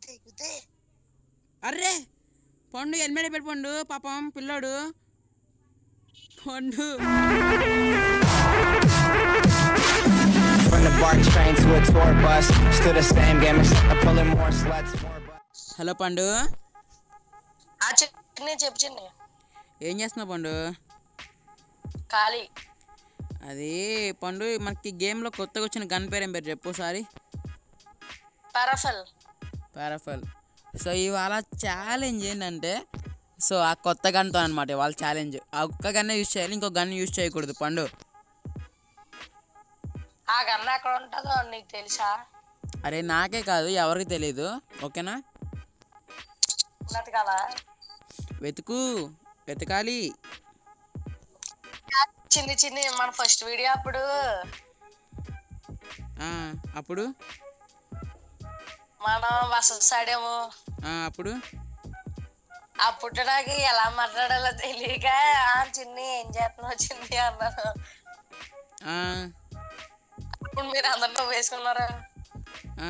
గుద్దే గుద్దే అర్రే పండు హెల్మెట్ పెట్టి పండు పాపం పిల్లోడు పండు From the BART train to a tour bus, still the same game except I'm pulling more sluts, more butts. Hello Pandu ఆ చిన్ని చెప్పు చిన్ని ఏం చేస్తున్నావు పండు ఖాళీ అది పండు మనకి గేమ్లో కొత్తగా వచ్చిన గన్ పేరు ఏం పేరు చెప్పు ఒకసారి పారాఫెల్ పారాఫల్ సో ఇవాళ ఛాలెంజ్ ఏంటంటే సో ఆ కొత్త గన్తో అనమాట ఇవాళ ఛాలెంజ్ ఆ ఒక్క గన్నే యూజ్ చేయాలి ఇంకో గన్ యూజ్ చేయకూడదు పండు ఆ గన్న ఎక్కడ ఉంటుందో నీకు తెలుసా అరే నాకే కాదు ఎవరికి తెలియదు ఓకేనా ఉన్నది కదా వెతుకు వెతకాలి చిన్ని చిన్ని మన ఫస్ట్ వీడియో అప్పుడు ఆ, అప్పుడు మనం వసతి సాడాము ఆ, అప్పుడు అప్పుడు నాకు ఎలా మాట్లాడాలో తెలియక ఆ చిన్ని ఏం చేస్తున్నావు చిన్ని అన్నాను ఆ, అప్పుడు మీరు అందరితో వేసుకున్నారు ఆ,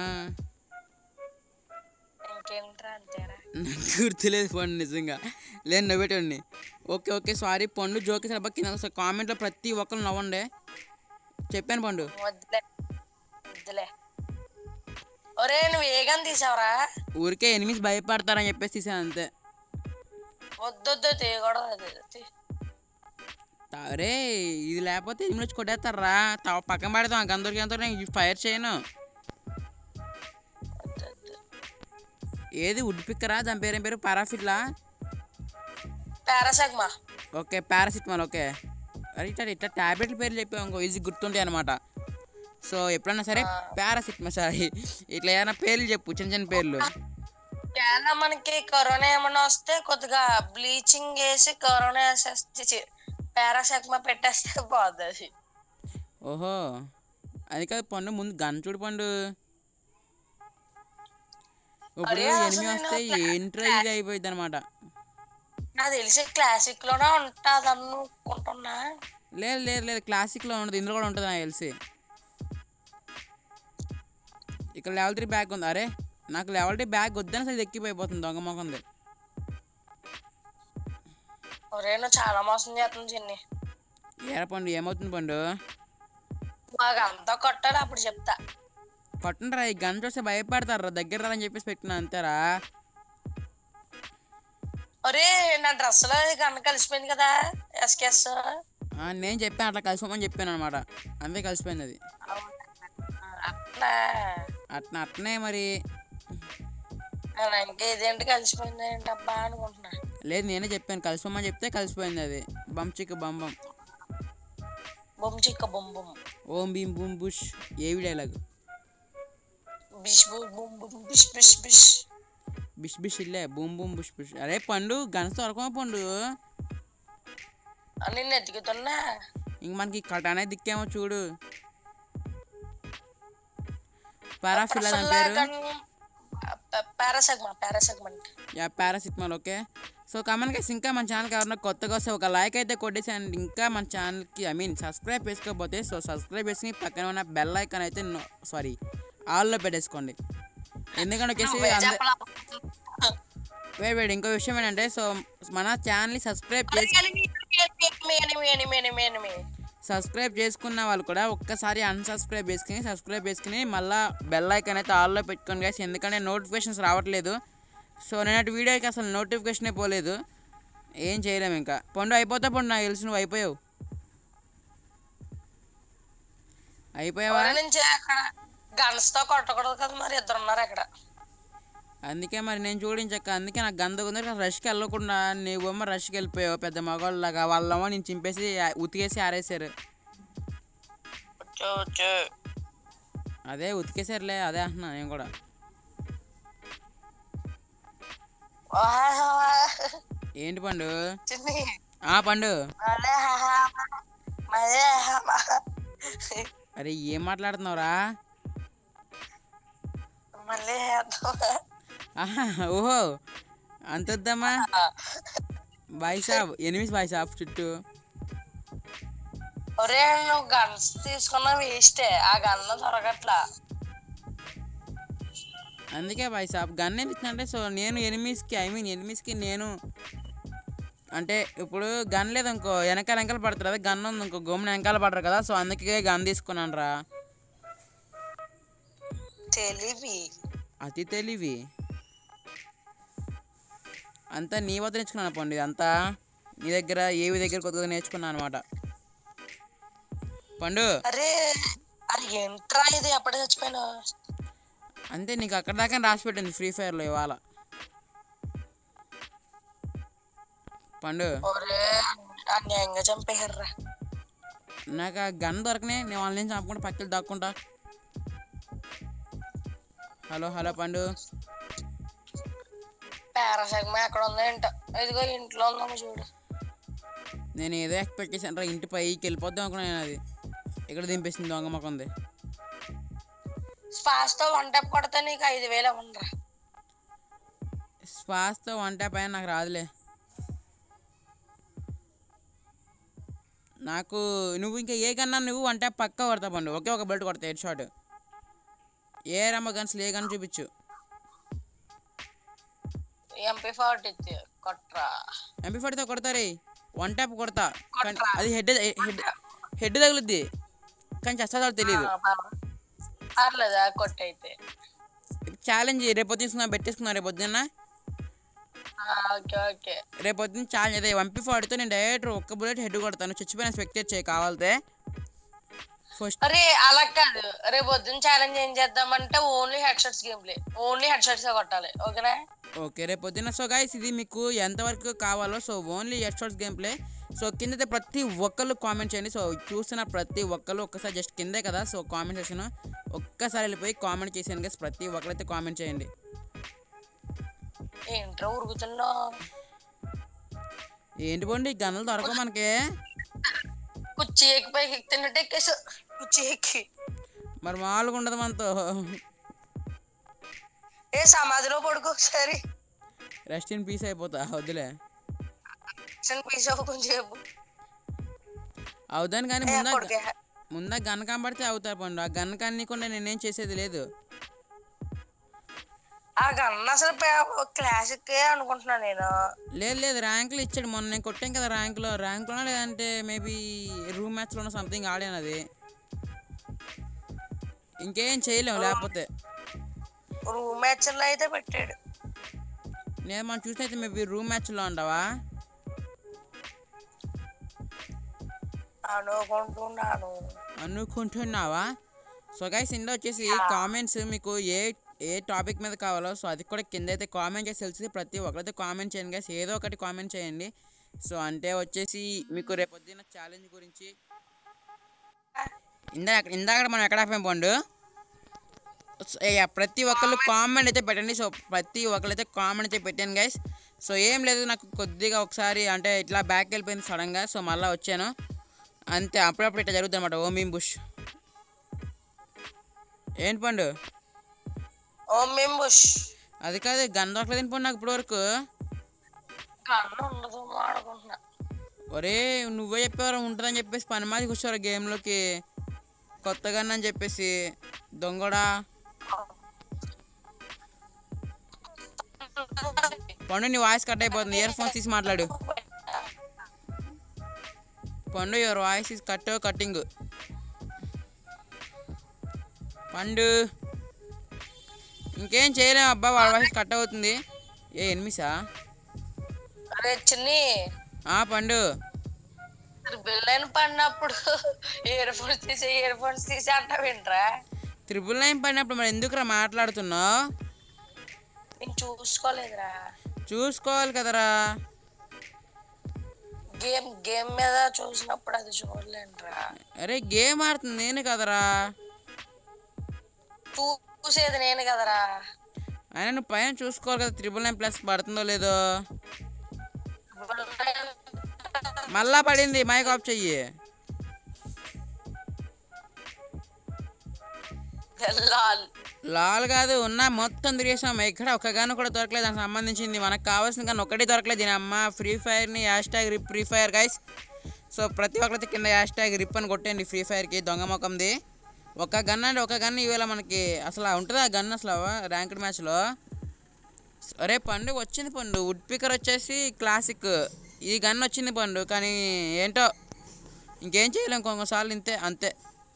ఇంకేంట్రా అంతేరా నాకు గుర్తులేదు పండు నిజంగా లేదు నవ్వేటండి ఓకే ఓకే సారీ పండు జోకి సభ కింద ఒకసారి కామెంట్లో ప్రతి ఒక్కరు నవ్వండి చెప్పాను పండు వద్దులే వద్దులే ఒరే నువ్వు ఏగని తీసావరా ఊరికే ఎనిమిది భయపడతారని చెప్పేసి తీసాను అంతే వద్దొద్దు తీయకూడదు అది తీ. అరే ఇది లేకపోతే ఎనిమిది వచ్చి కొట్టేస్తారా తా- పక్కన పడతాం అందరికి ఎంత ఫైర్ చేయను వద్దొద్దు. ఏది వుడ్ పిక్కరా దాని పేరు ఏం పేరు పారాఫిట్లా పారాసెగ్మా ఓకే పారాసిటమాల్ ఓకే అరే ఇట్లా ఇట్లా ట్యాబ్లెట్ల పేర్లు చెప్పావు ఇంకో ఈజీ గుర్తుంటాయి అనమాట సో ఎప్పుడన్నా సరే పారాసిటమాల్ సారీ ఇట్లా ఏదైనా పేర్లు చెప్పు చిన్న చిన్న పేర్లు చాలా మనకి కరోనా ఏమన్నా వస్తే కొద్దిగా బ్లీచింగ్ వేసి కరోనా వేసేస్తే పారాసెగ్మా పెట్టేస్తే పోద్ది అది ఓహో అది కాదు పండు ముందు గన్ చూడు పండు ఇప్పుడు అరే, అసలు ఎనిమిది వస్తే నేను ఏంట్రా ఇది అయిపోయింది అనమాట నాకు తెలిసి క్లాసిక్ లోనే ఉంటుంది అనుకుంటున్నా లేదు లేదు లేదు క్లాసిక్లో ఉండదు ఇందులో కూడా ఉంటుంది నాకు తెలిసి ఇక్కడ లెవెల్ త్రీ బ్యాగ్ ఉంది అరే నాకు లెవెల్ త్రీ బ్యాగ్ వద్దని సరే ఎక్కిపోయిపోతుంది దొంగ మొకంది ఒరే నువ్వు చాలా మోసం చేస్తుంది చిన్ని ఏర పండు ఏమవుతుంది పండు మాకు అంతా కొట్టాడు అప్పుడు చెప్తా కొట్టండిరా ఈ గన్ చూస్తే భయపడతారా దగ్గర రాని చెప్పేసి పెట్టిన అంతేరా ఒరే నా డ్రెస్ లో కన్ను కలిసిపోయింది కదా ఎస్కేఎస్ ఆ, నేను చెప్పాను అట్లా కలిసిపోమని చెప్పాను అనమాట అంతే కలిసిపోయింది అది అట్లా అట్లా అట్నే మరి నేను ఇంకా ఇదేంటి కలిసిపోయింది ఏంటి అబ్బా అనుకుంటున్నా లేదు నేనే చెప్పాను కలిసిపోమని చెప్తే కలిసిపోయింది అది బం చిక్క బం బం బొమ్మ చిక్క బొమ్ బొమ్ ఓం భీమ్ బూమ్ బుష్ ఏవి డైలాగ్ బిష్ బుమ్ బుమ్ బుమ్ బిష్ బిష్ బిష్ బిష్ బిష్ ఇల్లే బూమ్ బూమ్ బుష్ బుష్ అరే పండు గన్స్ దొరకమా పండు అని నేను ఎత్తుకుతున్నా ఇంక మనకి కటానే దిక్కేమో చూడు పారాఫిల్ దాని పేరు పారాసెగ్మా పారాసెగ్మెంట్ yeah paracetamol okay so come on guys ఇంకా మన ఛానల్కి ఎవరైనా కొత్తగా వస్తే ఒక లైక్ అయితే కొట్టేసాను ఇంకా మన ఛానల్కి ఐ మీన్ సబ్స్క్రైబ్ చేసుకోకపోతే సో సబ్స్క్రైబ్ చేసుకుని పక్కన ఉన్న బెల్ ఐకాన్ అయితే సారీ ఆల్లో పెట్టేసుకోండి ఎందుకంటే వచ్చేసి అంద వేడి వేడి ఇంకో విషయం ఏంటంటే సో మన ఛానల్ని సబ్స్క్రైబ్ చేసి సబ్స్క్రైబ్ చేసుకున్న వాళ్ళు కూడా ఒక్కసారి అన్సబ్స్క్రైబ్ చేసుకుని సబ్స్క్రైబ్ చేసుకుని మళ్ళీ బెల్ ఐకాన్ అయితే ఆల్లో పెట్టుకోండి గైస్ ఎందుకంటే నోటిఫికేషన్స్ రావట్లేదు సో నేనటి వీడియోకి అసలు నోటిఫికేషనే పోలేదు ఏం చేయలేము ఇంకా పండు అయిపోతా పండు నాకు తెలిసి నువ్వు అయిపోయావు అయిపోయావా నుంచి అక్కడ గన్స్ తో కొట్టకూడదు కదా మరి ఇద్దరు ఉన్నారు అక్కడ అందుకే మరి నేను చూడించక్క అందుకే నాకు గంద ఉంది రష్కి వెళ్ళకుండా నీ బొమ్మ రష్కి వెళ్ళిపోయావు పెద్ద మగవాళ్ళలాగా వాళ్ళేమో నేను చింపేసి ఆ- ఉతికేసి ఆరేసారు వచ్చు, వచ్చు. అదే ఉతికేసారులే అదే అంటున్నా నేను కూడా ఓహో. ఏంటి పండు చిన్ని ఆ పండు మళ్ళీ హాహా. మళ్ళీ హాహా. అరే ఏం మాట్లాడుతున్నావురా మళ్ళీ వేద్దామా? ఆహా, ఓహో అంత వద్దామా బాయ్ సాబ్ ఎనిమిది బాయ్ సాబ్ చుట్టూ ఒరే నువ్వు గన్స్ తీసుకున్నా వేస్టే ఆ గన్న దొరకట్లా అందుకే బాయ్ సాబ్ గన్ ఎందుకు అంటే సో నేను ఎనిమిస్కి ఐ మీన్ ఎనిమిస్కి నేను అంటే ఇప్పుడు గన్ లేదు ఇంకో వెనకాల వెనకాల పడుతుంది అదే గన్ ఉంది ఇంకో గమ్మున వెనకాల పడరు కదా సో అందుకే గన్ తీసుకున్నాను రా తెలివి అతి తెలివి అంతా నీ వద్ద నేర్చుకున్నాను పండు అంతా నీ దగ్గర ఏవి దగ్గర కొత్తగా నేర్చుకున్నాను అనమాట పండు అరే అరే ఏంట్రా ఇది ఎప్పుడు చచ్చిపోయినా అంతే నీకు అక్కడ దాకా రాసి పెట్టింది ఫ్రీ ఫైర్లో ఇవాళ పండు ఒరే అన్యాయంగా చంపేయర్రా నాకు ఆ గన్ దొరకనే నేను వాళ్ళని ఏం చంపుకుంటా పక్కకి దాక్కుంటా హలో హలో పండు పారాసెగ్మా ఎక్కడ ఉందో ఏంటో ఇదిగో ఇంట్లో ఉందేమో చూడు నేను ఏదో ఎక్స్పెక్ట్ చేశాను రా ఇంటి పైకి వెళ్ళిపోద్దాం అనుకున్నాను అది ఇక్కడ దింపేసింది దొంగ మొక్క ఉంది స్పాస్ తో వన్ టైప్ కొడితే నీకు ఐదు వేలు ఇవ్వండిరా శ్వాసతో వన్ ట్యాప్ అయినా నాకు రాదులే నాకు నువ్వు ఇంకా ఏ కన్నా నువ్వు వన్ ట్యాప్ పక్క కొడతా పండు ఒకే ఒక బెల్ట్ కొడతా హెడ్ షాట్ ఏ రమ్మ గన్స్ ఏ గన్ చూపించు ఎంపీ ఫార్టీ కొట్రా ఎంపీ ఫార్టీతో కొడతారే వన్ ట్యాప్ కొడతా కానీ కొట్రా. అది హెడ్ హెడ్ హెడ్ తగులుద్ది కానీ చేస్తా తెలియదు ఆ, పర్వ- పర్లేదా కొట్టయితే ఛాలెంజ్ రేపు పొద్దున్న పెట్టేసుకున్నా రేపు పొద్దున్న ఆ, ఓకే ఓకే రేపు పొద్దున్న ఛాలెంజ్ అదే వంపి ఫార్టీతో నేను డైరెక్ట్ ఒక్క బుల్లెట్ హెడ్ కొడతాను చచ్చిపోయిన స్పెక్టేట్ చేయి కావాలితే ఫస్ట్ అరే అలా కాదు రేపు పొద్దున్న ఛాలెంజ్ ఏం చేద్దామంటే only head shots game play only head shots కొట్టాలి ఓకేనా ఓకే రేపు పొద్దున్న సో గైస్ ఇది మీకు ఎంతవరకు కావాలో so only head shots game play so కిందైతే ప్రతి ఒక్కళ్ళు కామెంట్ చేయండి సో చూస్తున్న ప్రతి ఒక్కళ్ళు ఒక్కసారి జస్ట్ కిందే కదా సో కామెంట్ సెక్షన్ ఒక్కసారి వెళ్ళిపోయి కామెంట్ చేసాను గైస్ ప్రతి ఒక్కరైతే కామెంట్ చేయండి ఏంట్రా ఉరుకుతున్నావు ఏంటి పోండి గన్నులు దొరకవు మనకి కుర్చీ ఎక్కి పైకి ఎక్కుతున్నట్టు ఎక్కేసు కుర్చీ ఎక్కి మరి మామూలుగా ఉండదు మనతో ఏ సమాధిలో పడుకో సరే రెస్ట్ ఇన్ పీస్ అయిపోతా వద్దులే చిన్న పీస్ అవ్వ కొంచెం సేపు. అవుదాను కానీ ఏ, ముందా కొడుకే. ముందా గన్ కనబడితే అవుతారు పండు ఆ గన్ కన్నీకుండా నేనేం చేసేది లేదు ఆ గన్న అసలు క్లాసిక్ అనుకుంటున్నా నేను లేదు లేదు ర్యాంకులు ఇచ్చాడు మొన్న నేను కొట్టాం కదా ర్యాంకులో ర్యాంకులో లేదంటే మేబీ రూమ్ మ్యాచ్లో సంథింగ్ ఆడాను అది ఇంకేం చేయలేము లేకపోతే రూమ్ మ్యాచ్ లో అయితే పెట్టాడు నేను మనం చూసినైతే మేబీ రూమ్ మ్యాచ్లో ఉండవా అనుకుంటున్నాను అనుకుంటున్నావా సో గైస్ ఇందులో వచ్చేసి కామెంట్స్ మీకు ఏ ఏ టాపిక్ మీద కావాలో సో అది కూడా కింద అయితే కామెంట్ చేసి తెలిసి ప్రతి ఒక్కరైతే కామెంట్ చేయండి గైస్ ఏదో ఒకటి కామెంట్ చేయండి సో అంటే వచ్చేసి మీకు రేపు పొద్దున్న ఛాలెంజ్ గురించి ఇందాక ఇందాక మనం ఎక్కడ ఆపాం పండు సో, ఏ, ప్రతి ఒక్కళ్ళు కామెంట్ అయితే పెట్టండి సో ప్రతి ఒక్కళ్ళు అయితే కామెంట్ అయితే పెట్టాను గైస్ సో ఏం లేదు నాకు కొద్దిగా ఒకసారి అంటే ఇట్లా బ్యాక్ వెళ్ళిపోయింది సడన్గా సో మళ్ళీ వచ్చాను అంతే అప్పుడప్పుడు ఇట్లా జరుగుతుంది అనమాట ఓ మీమ్ బుష్ ఏంటి పండు ఓ మేము బుష్ అది కాదు గన్ దొరకలేదు పండు నాకు ఇప్పటివరకు కన్ను ఉండదు ఆడుకుంటున్నా ఒరే నువ్వే చెప్పేవారు ఉంటుందని చెప్పేసి పని మాది కూర్చోరు గేమ్లోకి కొత్త గన్ అని చెప్పేసి దొంగడా పండు నీ వాయిస్ కట్ అయిపోతుంది ఇయర్ ఫోన్స్ తీసి మాట్లాడు Pandu your voice is cut cutting Pandu ఇంకేం చేయలేము అబ్బా వాడి వాయిస్ కట్ అవుతుంది ఏ ఎనిమిసా అరే చిన్ని ఆ పండు బిల్లైన పడినప్పుడు ఇయర్ ఫోన్స్ తీసి ఇయర్ ఫోన్స్ తీసి అంటావేంట్రా త్రిబుల్ నైన్ పడినప్పుడు మరి ఎందుకురా మాట్లాడుతున్నావు నేను చూసుకోలేదురా చూసుకోవాలి కదరా గేమ్ గేమ్ మీద చూసినప్పుడు అది చూడలేనురా అరే గేమ్ ఆడుతుంది నేను కదరా చూసేది నేను కదరా అయినా నువ్వు పైన చూసుకోవాలి కదా త్రిబుల్ నైన్ ప్లస్ పడుతుందో లేదో మళ్ళా పడింది మైక్ ఆఫ్ చెయ్యి లాల్ లాల్ కాదు ఉన్న మొత్తం తిరిగేసాం ఎక్కడ ఒక్క గాను కూడా దొరకలేదు దానికి సంబంధించింది మనకు కావాల్సిన కానీ ఒక్కటి దొరకలేదు దీని అమ్మ ఫ్రీ ఫైర్ని hashtag RIP free fire guys so ప్రతి ఒక్కరైతే కింద హ్యాష్ ట్యాగ్ రిప్ అని కొట్టండి ఫ్రీ ఫైర్కి దొంగ ముఖంది ఒక గన్ అంటే ఒక గన్ ఇవాళ మనకి అసలు ఉంటుందా గన్ అసలు ర్యాంక్డ్ మ్యాచ్లో అరే పండు వచ్చింది పండు వుడ్ పికర్ వచ్చేసి క్లాసిక్ ఈ గన్ వచ్చింది పండు కానీ ఏంటో ఇంకేం చేయలేం కొన్నిసార్లు ఇంతే అంతే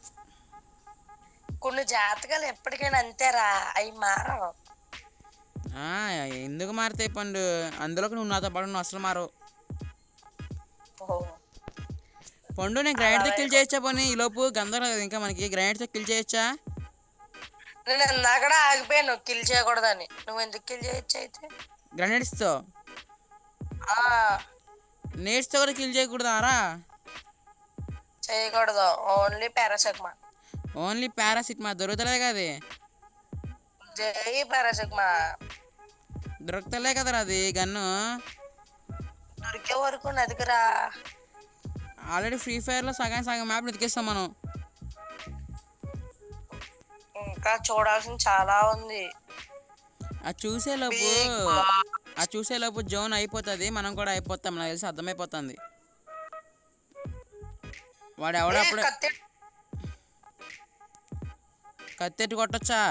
కొన్ని జాతకాలు ఎప్పటికైనా అంతేరా అవి మారవు ఆ, ఎందుకు మారుతాయి పండు అందులోకి నువ్వు నాతో పాటు నువ్వు అసలు మారు ఓ. పండు నేను గ్రైండ్తో కిల్ చేయొచ్చా పోనీ ఈ లోపు గందరం కదా ఇంకా మనకి గ్రైండ్తో కిల్ చేయొచ్చా నేను ఇందాకడ ఆగిపోయాను కిల్ చేయకూడదని నువ్వు ఎందుకు కిల్ చేయొచ్చు అయితే గ్రనేడ్స్తో ఆ నేట్స్తో కూడా కిల్ చేయకూడదా రా చేయకూడదు ఓన్లీ పారాసెక్మా ఓన్లీ పారాసిట్ మా దొరుకుతలే కదా అది జై పారాసెక్మా దొరుకుతలే కదరా అది గన్ను దొరికే వరకు నదికిరా ఆల్రెడీ ఫ్రీ ఫైర్లో సగం సగం మ్యాప్ ఎతికేస్తాం మనం ఇంకా చూడాల్సింది చాలా ఉంది ఆ చూసేలోపు ఆ చూసేలోపు జోన్ అయిపోతుంది మనం కూడా అయిపోతాం నాకు తెలిసి అర్థమైపోతుంది వాడు ఏ, ఎవడప్పుడు కత్తి కత్తెట్టు కొట్టొచ్చా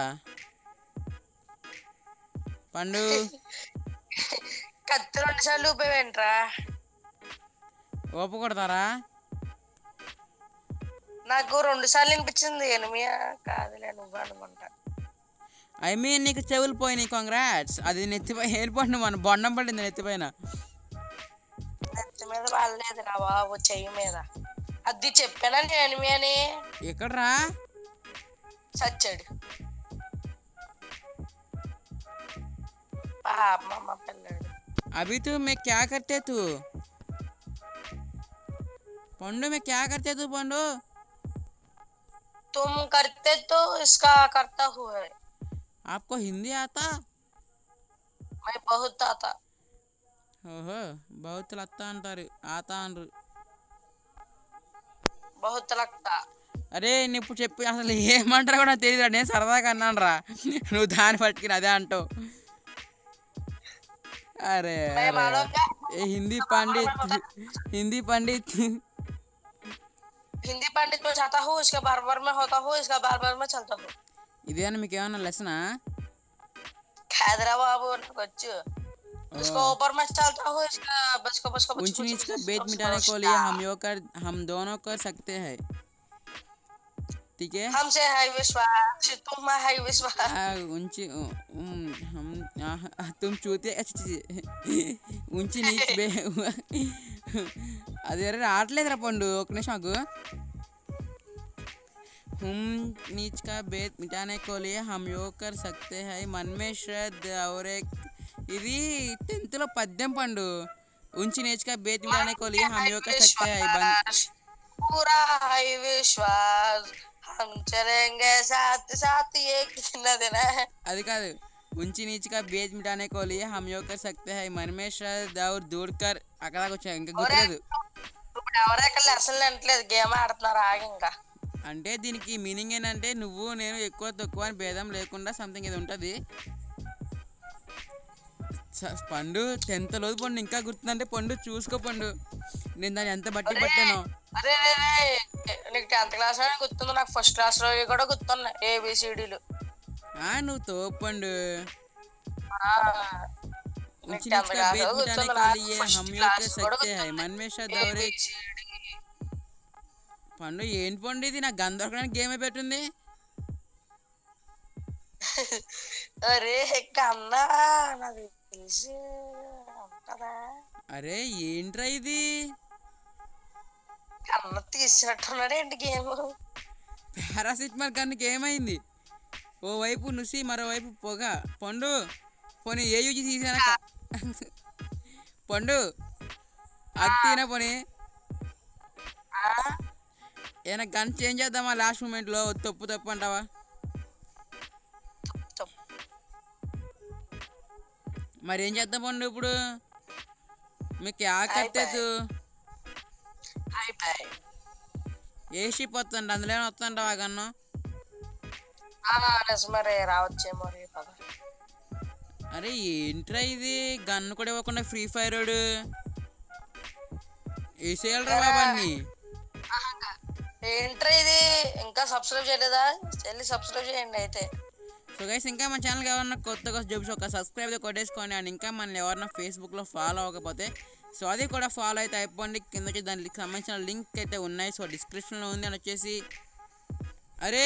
పండు కత్తి రెండు సార్లు ఊపేవేంట్రా ఓపు కొడతారా నాకు రెండు సార్లు వినిపించింది ఎనిమియా కాదులే నువ్వు అనుకుంటా ఐ మీన్ నీకు చెవులు పోయినాయి కాంగ్రాట్స్ అది నెత్తిపై ఏర్పడిన మన బొండం పడింది నెత్తిపైన నెత్తి మీద పడలేదు రా బాబు చెయ్యి మీద అది చెప్పానండి ఎనిమి అని ఎక్కడ్రా చచ్చాడు పాప మా పిల్లాడు अभी तू मैं क्या करते तू पंडू मैं क्या करते तू पंडू तुम करते तो इसका करता हुआ है आपको हिंदी आता मैं बहुत आता ఓహో బహుత్ లత్తా అంటారు ఆతా అంటారు बहुत लगता అరే నేను ఇప్పుడు చెప్పి అసలు ఏమంటారో కూడా తెలియదు నేను సరదాగా అన్నాను రా నువ్వు దాన్ని పట్టుకుని అదే అంటావు అరే मैं అరే. मालूम क्या ఏ హిందీ పండిత్ హిందీ పండిత్ हिंदी पंडित में जाता हूँ इसके बार बार में होता हूँ इसका बार बार में चलता हूँ ఇదేనా మీకు ఏమన్నా లెసనా खैदरा बाबू बच्चू इसको ऊपर में चलता हूँ इसका बच को बच को बच ऊंच को नीच का भेद मिटाने को लिए हम यो कर हम दोनों कर सकते हैं ठीक है हमसे है विश्वास तुम में है विश्वास आ, ऊंची उ- उम, हम आ, तुम चूते अच्छ- చి- ऊंची नीच बे అది ఎవరు రావట్లేదురా పండు ఒక నిమిషం ఆగు हम नीच का भेद मिटाने को लिए हम यो कर सकते हैं मन में श्रद्ध और एक ఇది టెన్త్ లో పద్యం పండు ఉంచి నేర్చుక బేత్ మిటానే को लिए हम यो कर सकते हैं बन- विश्वास पूरा है विश्वास हम चलेंगे साथ साथ ये कितना देना है అది కాదు ఉంచి నీచుగా బేజ్ మిటానే को लिए हम यो कर सकते हैं मन में श्रद्ध और दूर कर అక్కడ దాకా వచ్చా ఇంకా గుర్తులేదు ఇప్పుడు ఎవరైనా లెసన్లు అంటలేదు గేమ్ ఆడుతున్నారు ఆగి ఇంకా అంటే దీనికి మీనింగ్ ఏంటంటే నువ్వు నేను ఎక్కువ తక్కువ అని భేదం లేకుండా సంథింగ్ ఇది ఉంటుంది స- పండు టెన్త్ రోజు పండు ఇంకా గుర్తుందంటే పండు చూసుకో పండు నేను దాన్ని ఎంత బట్టి పట్టాను అరే రే, రే, నీకు టెన్త్ క్లాస్ లో గుర్తుంది నాకు ఫస్ట్ క్లాస్ లో కూడా గుర్తున్నాయి ఏబిసిడీలు ఆ నువ్వు తోపండు నీకు ఉంచి టెన్త్ నీచుగా క్లాస్ లో బేజ్ మిటానే గుర్తుంది को నాకు लिए ఫస్ట్ हम यो క్లాస్ कर కూడా सकते हैं मन में श्रद्ध और एक ABCD. పండు ఏంటి పండు ఇది నాకు గన్ దొరకడానికి గేమ్ పెట్టింది అరే కన్నా నాకు తెలిసి ఉంటదా అరే ఏంట్రా ఇది కన్న తీసినట్టున్నాడు ఏంటి గేమ్ పారాసిటమాల్ గన్కి ఏమైంది ఓ వైపు నుసి మరోవైపు పొగ పండు పోనీ ఏ యూజీ తీసానక పండు అత్తిన పోనీ ఏమైనా గన్ చేంజ్ చేద్దామా లాస్ట్ మూమెంట్లో తప్పు తప్పు అంటావా మరి ఏం చేద్దాం పండు ఇప్పుడు మీకు ఆకట్టేదు అయిపోయి ఏ షిప్ వస్తుందండి అందులో ఏమైనా వస్తుంటావా గన్ను నిజమరే రావచ్చేమో రే పద అరే ఏంట్రా ఇది గన్ కూడా ఇవ్వకుండా ఫ్రీ ఫైర్ వేసేయాలరా బాబా అన్ని ఏంట్రా ఇది ఇంకా సబ్స్క్రైబ్ చేయలేదా వెళ్ళి సబ్స్క్రైబ్ చేయండి అయితే సో గైస్ ఇంకా మన ఛానల్కి ఎవరన్నా కొత్తగా చూపించి ఒక సబ్స్క్రైబ్ కొట్టేసుకోండి అండ్ ఇంకా మన ఎవరన్నా ఫేస్బుక్లో ఫాలో అవ్వకపోతే సో అది కూడా ఫాలో అయితే అయిపోండి కింద వచ్చి దానికి సంబంధించిన లింక్ అయితే ఉన్నాయి సో డిస్క్రిప్షన్లో ఉంది అని వచ్చేసి అరే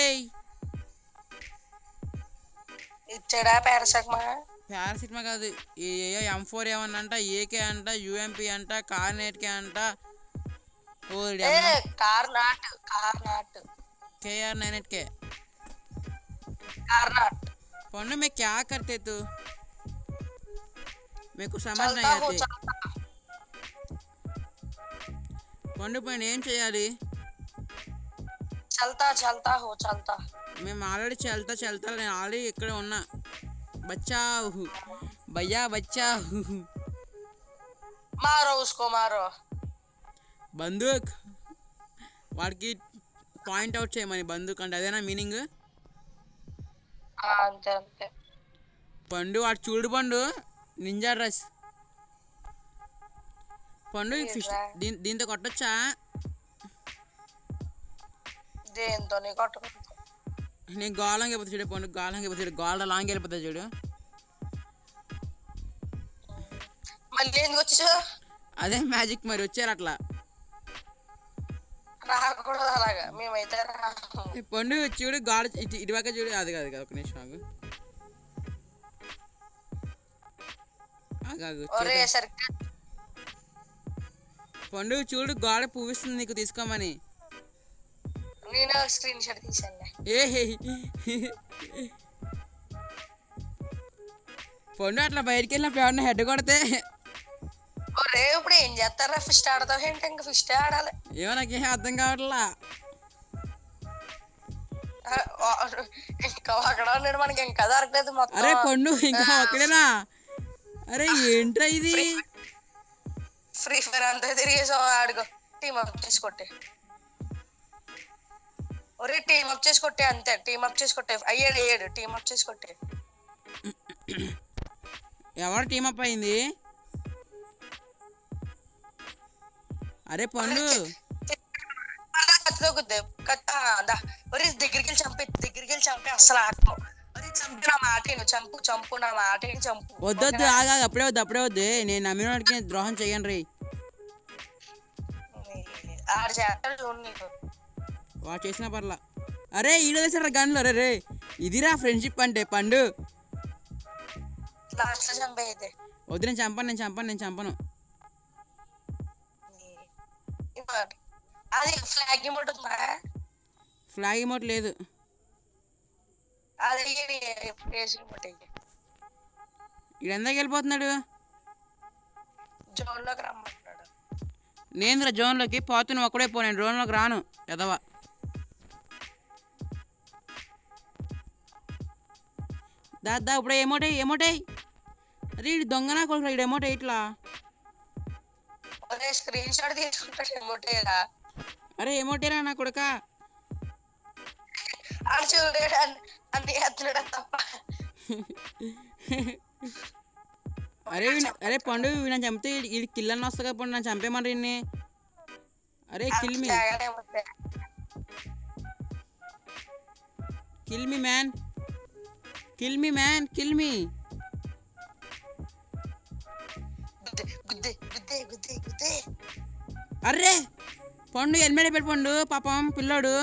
ఇచ్చాడా పారాసెటమా పారాసిటమా కాదు ఏ ఎం ఫోర్ ఏమన్నా అంట ఏకే అంట యూఎంపీ అంట కార్నెట్కే అంట ఓ ఏ కార్ నాట్ కార్ నాట్ కేఆర్ నైన్ ఎయిట్ కే కార్ నాట్ पंडू मैं क्या करते तू मेरे को समझ नहीं చల్తా హో आती చల్తా పండు పైన ఏం చేయాలి చల్తా చల్తా హో చల్తా మేము ఆల్రెడీ చల్తా చల్తా నేను ఆల్రెడీ ఇక్కడ ఉన్నా బచ్చావు భయ్యా బచ్చావు మారో ఉస్కో మారో బందూక్ వాడికి పాయింట్ అవుట్ చేయమని బందూక్ అంటే అదేనా మీనింగ్ ఆ, అంతే అంతే పండు వాడు చూడు పండు నింజా డ్రెస్ పండు ఈ ఫిష్ ఏంట్రా? దీని దీంతో కొట్టొచ్చా దేంతో నీ కొట్టుకుంటా నేను గోళంగా వెళ్ళిపోతా చూడు పండు గోళంగా వెళ్ళిపోతా చూడు గోళ లాంగ్ వెళ్ళిపోతా చూడు మళ్ళీ ఎందుకు వచ్చా అదే మ్యాజిక్ మరి వచ్చారు అట్లా రాకూడదు అలాగా మేమైతే రాము ఈ పండు చూడు గాడ ఇటు ఇటువైపు చూడు అది కాదు కాదు ఒక నిమిషం ఆగు ఆగు, ఆగు, ఒరే చేద్దాం. సరిగ్గా పండు చూడు గోడ పువ్విస్తుంది నీకు తీసుకోమని నేను స్క్రీన్ షాట్ తీసాను ఏ పండు అట్లా బయటికి వెళ్ళినప్పుడు ఎవరన్నా హెడ్ కొడితే ఒరే ఇప్పుడు ఏం చేస్తారా ఫిష్ ఆడతావు ఏంటి ఇంకా ఫిష్ ఆడాలి ఏమో నాకేం అర్థం కావట్లా ఆ, ఆ, ఇంకా అక్కడ ఉన్నాడు మనకి ఇంకా దొరకలేదు మొత్తం అరే పండు ఇంకా ఒక్కడేనా అరే ఏంట్రా ఇది ఫ్రీ ఫైర్ అంతా తిరిగేసాం ఆడుకో టీమ్ అప్ చేసి కొట్టే ఒరే టీమ్ అప్ చేసి కొట్టే అంతే టీమ్ అప్ చేసి కొట్టే అయ్యాడు అయ్యాడు టీమ్ అప్ చేసి కొట్టే ఎవరు టీం అప్ అయింది అరే పండు కత్తితో గుద్దే కత్తి ఆ, దా. ఒరే దగ్గరికి వెళ్ళి చంపే దగ్గరికి వెళ్ళి చంపే అసలు ఆటం ఒరే చంపు నా మాట విను, చంపు చంపు నా మాట విను, చంపు వద్దొద్దు ఆగా అప్పుడే వద్దు అప్పుడే వద్దు నేను నమ్మిన వాడికి ద్రోహం చెయ్యను రీ ఆడు చేస్తాడు చూడు నీకు వాడు చేసిన పర్లా అరే ఈడ వేసారా గన్లు అరే రే ఇదిరా ఫ్రెండ్షిప్ అంటే పండు లాస్ట్ లో చంపే అయితే వద్దు నేను చంపను నేను చంపను నేను చంపను ఇవ్వండి. అది ఫ్లాగ్ ఉంటుందా ఫ్లాగ్ ఇమోట్ లేదు అది వేసుకుని పట్టాయి ఈడు ఎందాక వెళ్ళిపోతున్నాడు జోన్ లోకి రమ్మంటున్నాడు నేను జోన్లోకి పోతు నువ్వు ఒక్కడే పో నేను డ్రోన్లోకి రాను ఎదవా దా దా ఇప్పుడే ఏమోటే ఏమోటే అరే ఈడు దొంగనా కొడుకు ఈడు ఏమోటే ఇట్లా ఒరే స్క్రీన్ షాట్ తీసుకుంటాడు ఏమోటేరా అరే ఏమోటేరా నా కొడుక అని చూడాడు అన్ని ఎత్తున్నాడు తప్ప అరే వీణ్- అరే పండు వీళ్ళని చంపితే వీడి కిల్ అన్న వస్తా కదా పండు నన్ను చంపేమని వీడిని అరే కిల్ మీ లాగానే ఉంది. Kill me man kill me man kill me గుద్దే గుద్దే గుద్దే గుద్దే గుద్దే అర్రే పండు హెల్మెట్ పెట్టి పండు పాపం పిల్లోడు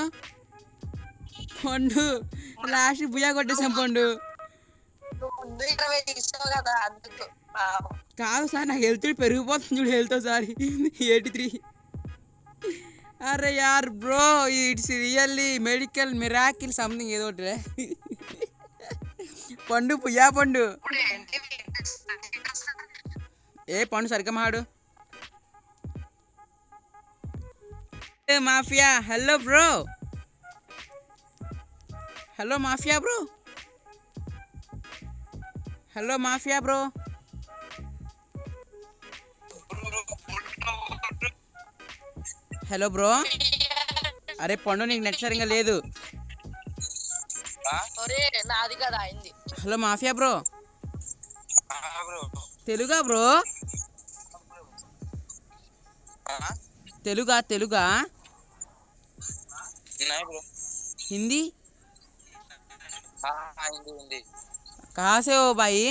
పండు లాస్ట్ బుయ్యా కొట్టేసాం పండు నువ్వు ముందు ఇరవై తీసావు కదా అందుకు పాపం. కాదు సార్ నాకు హెల్త్ పెరిగిపోతుంది చూడు హెల్త్ ఒకసారి ఎయిటీ త్రీ అరే యార్ bro it's really medical miracle something ఏదో ఒకటి పండు పుయ్యా పండు ఇప్పుడు ఏంటి ఏ పండు సరిగ్గా మాడు ఏ mafia hello bro hello mafia bro hello mafia bro hello bro అరే పండు నీకు నెట్ సరిగ్గా లేదు ఒరే నాది కదా అయింది హలో మాఫియా బ్రో తెలుగా బ్రో తెలుగా తెలుగా नहीं ब्रो हिंदी हाँ हाँ हिंदी हिंदी कहाँ से हो भाई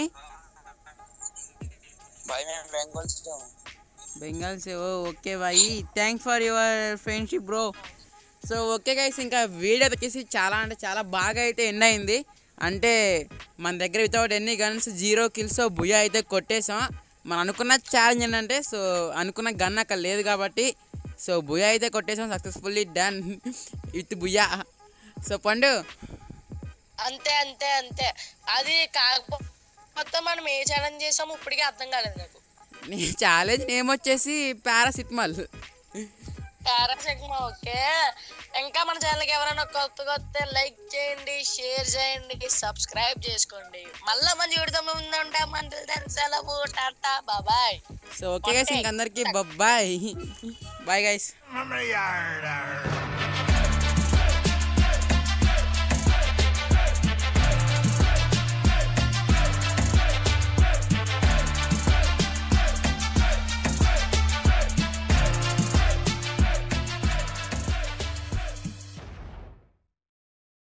भाई मैं बंगाल से हूँ బెంగాల్ సే ఓ okay bye thanks for your friendship bro so okay guys ఇంకా వీడియో వచ్చేసి చాలా అంటే చాలా బాగా అయితే ఎండ్ అయింది అంటే మన దగ్గర వితౌట్ ఎన్ని గన్స్ జీరో కిల్స్ భుయా అయితే కొట్టేసాం మనం అనుకున్న ఛాలెంజ్ ఏంటంటే సో అనుకున్న గన్ అక్కడ లేదు కాబట్టి సో భుయా అయితే కొట్టేసాం సక్సెస్ఫుల్లీ డన్ విత్ భుయా సో పండు అంతే అంతే అంతే అది కాకపోతే మనం ఏ ఛాలెంజ్ చేసామో ఇప్పటికీ అర్థం కాలేదు నాకు నీ ఛాలెంజ్ నేమ్ వచ్చేసి పారాసిటమాల్ పారాసెటమా ఓకే ఇంకా మన ఛానల్కి ఎవరైనా కొత్త కొత్త లైక్ చేయండి షేర్ చేయండి సబ్స్క్రైబ్ చేసుకోండి మళ్ళీ మంచి వీడితో ముందుంటాం మంటలు దాని సెలవు టాటా బాబాయ్ సో ఓకే గైస్ ఇంక అందరికీ bye bye guys From the yard.